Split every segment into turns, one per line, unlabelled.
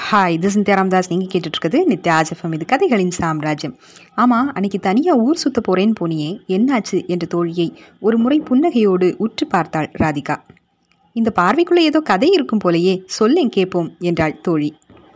hi இது சிந்தியா ராம்தாஸ் நீங்கள் கேட்டுட்ருக்குது நித்யா ஆஜஃபம் இது கதைகளின் சாம்ராஜ்யம் ஆமாம் அன்னைக்கு தனியாக ஊர் சுத்த போகிறேன்னு போனியே என்னாச்சு என்ற தோழியை ஒரு முறை புன்னகையோடு உற்று பார்த்தாள் ராதிகா இந்த பார்வைக்குள்ளே ஏதோ கதை இருக்கும் போலையே சொல்லேன் கேட்போம் என்றாள் தோழி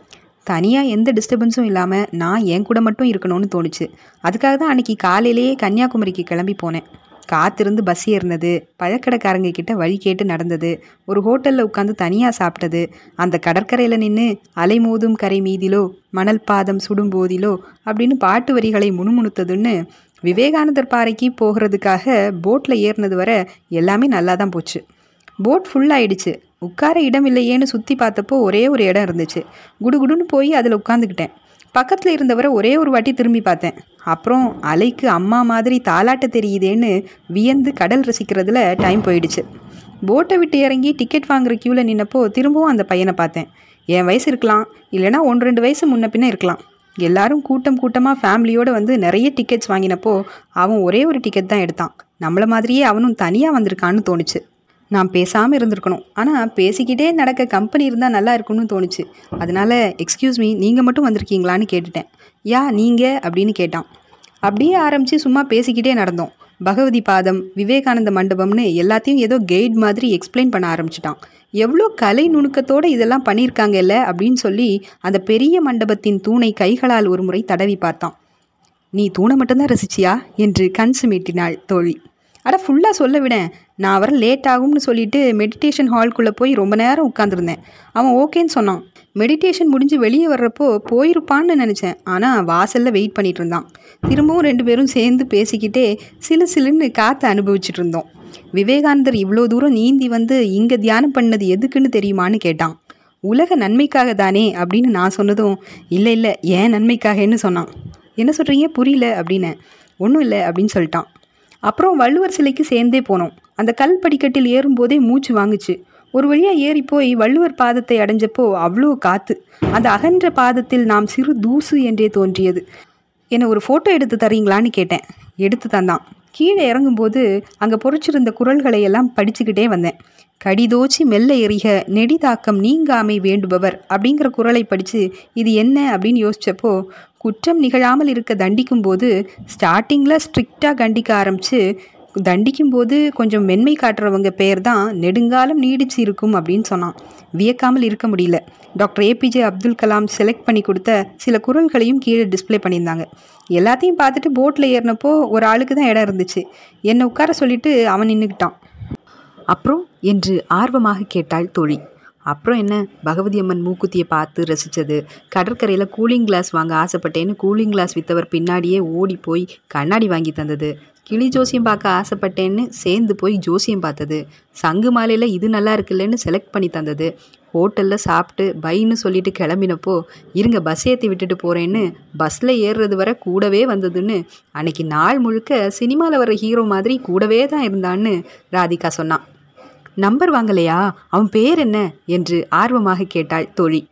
தனியாக எந்த டிஸ்டர்பன்ஸும் இல்லாமல் நான் என் கூட மட்டும் இருக்கணும்னு தோணுச்சு அதுக்காக தான் அன்னைக்கு காலையிலேயே கன்னியாகுமரிக்கு கிளம்பி போனேன் காத்திருந்து பஸ் ஏறினது பழக்கடைக்காரங்க கிட்ட வழி கேட்டு நடந்தது ஒரு ஹோட்டலில் உட்காந்து தனியாக சாப்பிட்டது அந்த கடற்கரையில் நின்று அலைமோதும் கரை மீதிலோ மணல் பாதம் சுடும் போதிலோ அப்படின்னு பாட்டு வரிகளை முணுமுணுத்ததுன்னு விவேகானந்தர் பாறைக்கு போகிறதுக்காக போட்டில் ஏறினது வரை எல்லாமே நல்லா தான் போச்சு போட் ஃபுல் ஆயிடுச்சு உட்கார இடம் இல்லையேன்னு சுற்றி பார்த்தப்போ ஒரே ஒரு இடம் இருந்துச்சு குடுகுடுன்னு போய் அதில் உட்காந்துக்கிட்டேன் பக்கத்தில் இருந்தவரை ஒரே ஒரு வாட்டி திரும்பி பார்த்தேன் அப்புறம் அலைக்கு அம்மா மாதிரி தாலாட்ட தெரியுதேன்னு வியந்து கடல் ரசிக்கிறதுல டைம் போயிடுச்சு போட்டை விட்டு இறங்கி டிக்கெட் வாங்குற க்யூவில் நின்னப்போ திரும்பவும் அந்த பையனை பார்த்தேன் என் வயசு இருக்கலாம் இல்லைனா ஒன்று ரெண்டு வயசு முன்ன பின்ன இருக்கலாம் எல்லாரும் கூட்டம் கூட்டமாக ஃபேமிலியோடு வந்து நிறைய டிக்கெட்ஸ் வாங்கினப்போ அவன் ஒரே ஒரு டிக்கெட் தான் எடுத்தான் நம்மள மாதிரியே அவனும் தனியாக வந்திருக்கான்னு தோணுச்சு நான் பேசாமல் இருந்திருக்கணும் ஆனால் பேசிக்கிட்டே நடக்க கம்பெனி இருந்தால் நல்லா இருக்கும்னு தோணுச்சு அதனால் எக்ஸ்கியூஸ் மீ நீங்கள் மட்டும் வந்திருக்கீங்களான்னு கேட்டுட்டேன் யா நீங்கள் அப்படின்னு கேட்டான் அப்படியே ஆரம்பித்து சும்மா பேசிக்கிட்டே நடந்தோம் பகவதி பாதம் விவேகானந்த மண்டபம்னு எல்லாத்தையும் ஏதோ கைட் மாதிரி எக்ஸ்பிளைன் பண்ண ஆரம்பிச்சிட்டான் எவ்வளோ கலை நுணுக்கத்தோடு இதெல்லாம் பண்ணியிருக்காங்கல்ல அப்படின்னு சொல்லி அந்த பெரிய மண்டபத்தின் தூணை கைகளால் ஒரு முறை தடவி பார்த்தான் நீ தூணை மட்டும்தான் ரசிச்சியா என்று கண் சுமிட்டினாள் தோழி அட ஃபுல்லாக சொல்ல விடேன் நான் வர லேட் ஆகும்னு சொல்லிட்டு மெடிடேஷன் ஹால்குள்ளே போய் ரொம்ப நேரம் உட்காந்துருந்தேன் அவன் ஓகேன்னு சொன்னான் மெடிடேஷன் முடிஞ்சு வெளியே வர்றப்போ போயிருப்பான்னு நினச்சேன் ஆனால் வாசலில் வெயிட் பண்ணிட்டு இருந்தான் திரும்பவும் ரெண்டு பேரும் சேர்ந்து பேசிக்கிட்டே சிலு சிலுன்னு காற்றை அனுபவிச்சுட்டு இருந்தோம் விவேகானந்தர் இவ்வளோ தூரம் நீந்தி வந்து இங்கே தியானம் பண்ணது எதுக்குன்னு தெரியுமான்னு கேட்டான் உலக நன்மைக்காக தானே அப்படின்னு நான் சொன்னதும் இல்லை இல்லை ஏன் நன்மைக்காகன்னு சொன்னான் என்ன சொல்கிறீங்க புரியல அப்படின்னு ஒன்றும் இல்லை அப்படின்னு சொல்லிட்டான் அப்புறம் வள்ளுவர் சிலைக்கு சேர்ந்தே போனோம் அந்த கல் படிக்கட்டில் ஏறும்போதே மூச்சு வாங்குச்சு ஒரு வழியாக ஏறி போய் வள்ளுவர் பாதத்தை அடைஞ்சப்போ அவ்வளோ காத்து அந்த அகன்ற பாதத்தில் நாம் சிறு தூசு என்றே தோன்றியது என்னை ஒரு ஃபோட்டோ எடுத்து தரீங்களான்னு கேட்டேன் எடுத்து தந்தான் கீழே இறங்கும்போது அங்கே பொறிச்சிருந்த குரல்களை எல்லாம் படிச்சுக்கிட்டே வந்தேன் கடிதோச்சி மெல்ல எறிக நெடிதாக்கம் நீங்காமை வேண்டுபவர் அப்படிங்கிற குரலை படித்து இது என்ன அப்படின்னு யோசித்தப்போ குற்றம் நிகழாமல் இருக்க தண்டிக்கும் போது ஸ்டார்டிங்கில் ஸ்ட்ரிக்டாக கண்டிக்க ஆரம்பித்து தண்டிக்கும் போது கொஞ்சம் மென்மை காட்டுறவங்க பேர் தான் நெடுங்காலம் நீடிச்சு இருக்கும் அப்படின்னு சொன்னான் வியக்காமல் இருக்க முடியல doctor A P J Abdul Kalam select பண்ணி கொடுத்த சில குரல்களையும் கீழே டிஸ்பிளே பண்ணியிருந்தாங்க எல்லாத்தையும் பார்த்துட்டு போட்டில் ஏறினப்போ ஒரு ஆளுக்கு தான் இடம் இருந்துச்சு என்னை உட்கார சொல்லிட்டு அவன் நின்றுக்கிட்டான் அப்புறம் என்று ஆர்வமாக கேட்டாள் தோழி அப்புறம் என்ன பகவதி அம்மன் மூக்குத்தியை பார்த்து ரசித்தது கடற்கரையில் கூலிங் கிளாஸ் வாங்க ஆசைப்பட்டேன்னு கூலிங் கிளாஸ் விற்றவர் பின்னாடியே ஓடி போய் கண்ணாடி வாங்கி தந்தது கிளி ஜோசியம் பார்க்க ஆசைப்பட்டேன்னு சேர்ந்து போய் ஜோசியம் பார்த்தது சங்கு மாலையில் இது நல்லா இருக்குல்லன்னு செலக்ட் பண்ணி தந்தது ஹோட்டலில் சாப்பிட்டு பைன்னு சொல்லிட்டு கிளம்பினப்போ இருங்க பஸ் ஏற்றி விட்டுட்டு போகிறேன்னு பஸ்ஸில் ஏறுறது வர கூடவே வந்ததுன்னு அன்னைக்கு நாள் முழுக்க சினிமாவில் வர ஹீரோ மாதிரி கூடவே தான் இருந்தான்னு ராதிகா சொன்னான் நம்பர் வாங்கலையா அவன் பேர் என்ன என்று ஆர்வமாக கேட்டாள் தோழி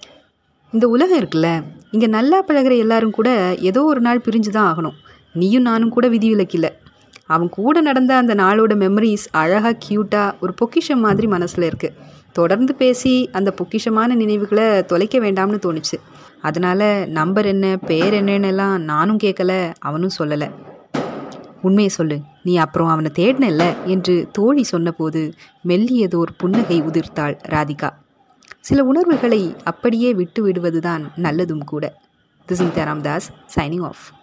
இந்த உலகம் இருக்குல்ல இங்கே நல்லா பழகிற எல்லாரும் கூட ஏதோ ஒரு நாள் பிரிஞ்சு தான் ஆகணும் நீயும் நானும் கூட விதிவிலக்கில்லை அவன் கூட நடந்த அந்த நாளோட மெமரிஸ் அழகாக க்யூட்டாக ஒரு பொக்கிஷம் மாதிரி மனசில் இருக்குது தொடர்ந்து பேசி அந்த பொக்கிஷமான நினைவுகளை தொலைக்க வேண்டாம்னு தோணுச்சு அதனால் நம்பர் என்ன பேர் என்னன்னெல்லாம் நானும் கேட்கல அவனும் சொல்லலை உண்மையை சொல்லு நீ அப்புறம் அவனை தேடினல்ல என்று தோழி சொன்னபோது மெல்லியதோர் புன்னகை உதிர்த்தாள் ராதிகா சில உணர்வுகளை அப்படியே விட்டு விடுவதுதான் நல்லதும் கூட this in Ramdas signing of